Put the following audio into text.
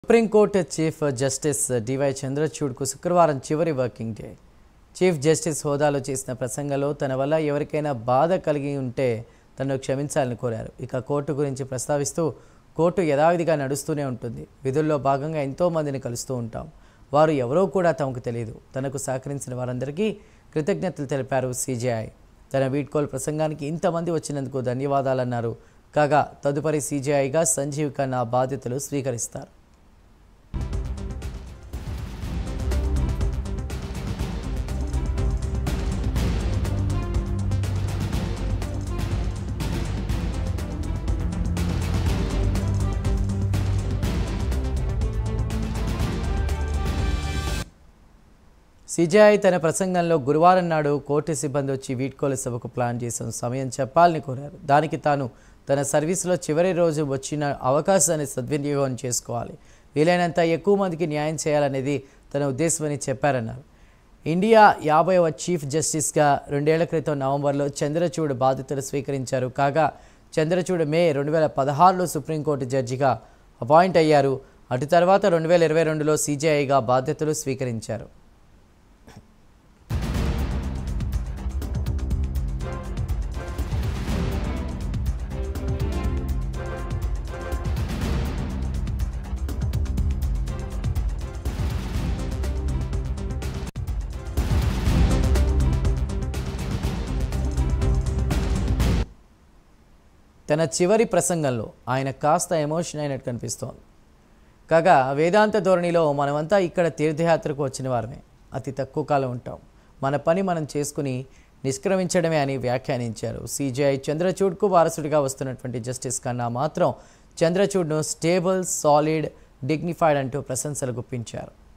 supreme court chief justice DY చంద్రచూడ్కు శుక్రవారం చివరి వర్కింగ్ డే చీఫ్ జస్టిస్ హోదాలో చేసిన ప్రసంగంలో తన వల్ల ఎవరికైనా బాధ కలిగి ఉంటే తనను క్షమించాలని కోరారు ఇక కోర్టు గురించి ప్రస్తావిస్తూ కోర్టు యథావిధిగా నడుస్తూనే ఉంటుంది విధుల్లో భాగంగా ఎంతో మందిని కలుస్తూ ఉంటాం వారు ఎవరో కూడా తమకు తెలియదు తనకు సహకరించిన వారందరికీ కృతజ్ఞతలు తెలిపారు సీజేఐ తన వీడ్కోల్ ప్రసంగానికి ఇంతమంది వచ్చినందుకు ధన్యవాదాలన్నారు కాగా తదుపరి సీజేఐగా సంజీవ్ ఖన్నా బాధ్యతలు స్వీకరిస్తారు సిజేఐ తన ప్రసంగంలో గురువారం నాడు కోర్టు సిబ్బంది వచ్చి వీడ్కోలు సభకు ప్లాన్ చేసిన సమయం చెప్పాలని కోరారు దానికి తాను తన సర్వీసులో చివరి రోజు వచ్చిన అవకాశాన్ని సద్వినియోగం చేసుకోవాలి వీలైనంత ఎక్కువ మందికి న్యాయం చేయాలనేది తన ఉద్దేశమని చెప్పారన్నారు ఇండియా యాభైవ చీఫ్ జస్టిస్గా రెండేళ్ల క్రితం నవంబర్లో చంద్రచూడ్ బాధ్యతలు స్వీకరించారు కాగా చంద్రచూడ్ మే రెండు వేల పదహారులో సుప్రీంకోర్టు జడ్జిగా అపాయింట్ అయ్యారు అటు తర్వాత రెండు వేల ఇరవై రెండులో సీజేఐగా బాధ్యతలు స్వీకరించారు తన చివరి ప్రసంగంలో ఆయన కాస్త ఎమోషన్ అయినట్టు కనిపిస్తోంది కాగా వేదాంత ధోరణిలో మనమంతా ఇక్కడ తీర్థయాత్రకు వచ్చిన వారమే అతి తక్కువ కాలం ఉంటాం మన పని మనం చేసుకుని నిష్క్రమించడమే అని వ్యాఖ్యానించారు సిజిఐ చంద్రచూడ్కు వారసుడిగా వస్తున్నటువంటి జస్టిస్ కన్నా మాత్రం చంద్రచూడ్ను స్టేబుల్ సాలిడ్ డిగ్నిఫైడ్ అంటూ ప్రశంసలు గుప్పించారు